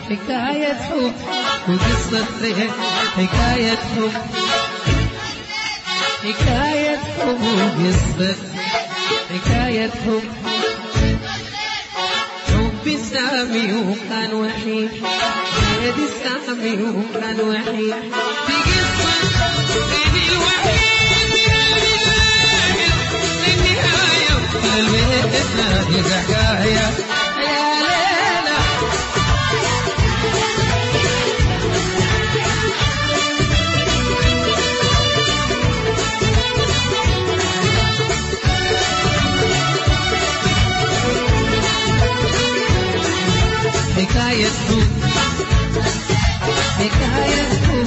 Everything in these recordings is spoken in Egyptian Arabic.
حكاية حب وقصة ليه حكاية حب حكاية حب وقصة حكاية حب حب سامي وكان وحيد سيدي سامي وكان وحيد في قصة سيدي الوحيد من البداية للنهاية البيت نادي حكاية يا ليلى حكاية حب حكاية حب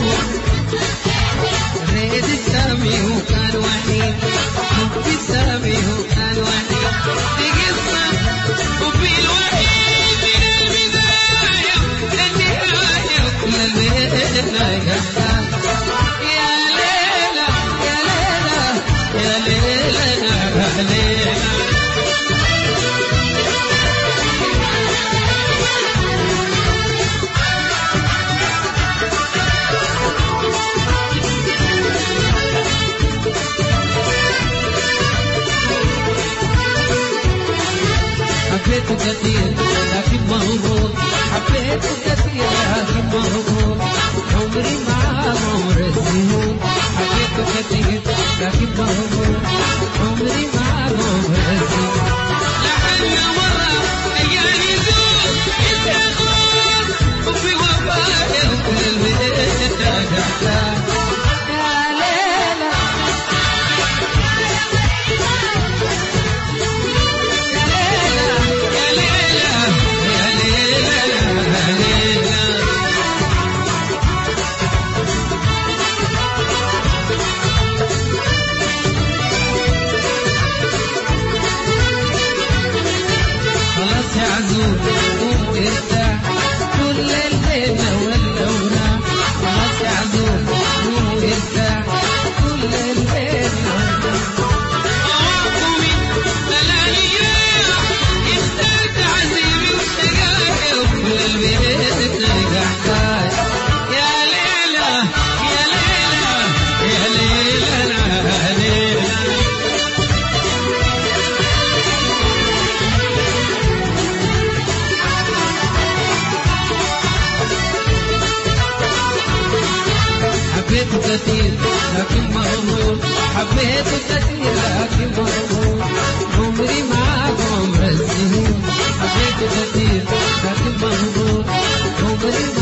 ريد سامي وكان وحيد حب سامي وكان وحيد في قصة حبي الوحيد من البداية للنهاية للنهاية يا ليلى يا ليلى يا ليلى يا ليلى حبيته كثير لكن مهروب حبيته كثير لكن مهروب عمري مع عمر السنين حبيته كثير لكن مهروب عمري مع عمر السنين لحن مرة أيام يزول يستغرب وفي وفاة كل البيت يا ليلى يا ليلى يا ليلى يا ليلى خلاص يا عزوز قوم ارتاح كل الليل ولا وراح خلاص يا عزوز قوم ارتاح كل الليل أواكمي ملالية اخترت عزيمي وشقايا وكل البيت تلقى حكاية يا ليلى يا ليلى يا ليلى يا ليلى حبيته كثير لكن مغرور حبيته كثير لكن مغرور عمري معاك عمر السنين حبيته كثير لكن مغرور عمري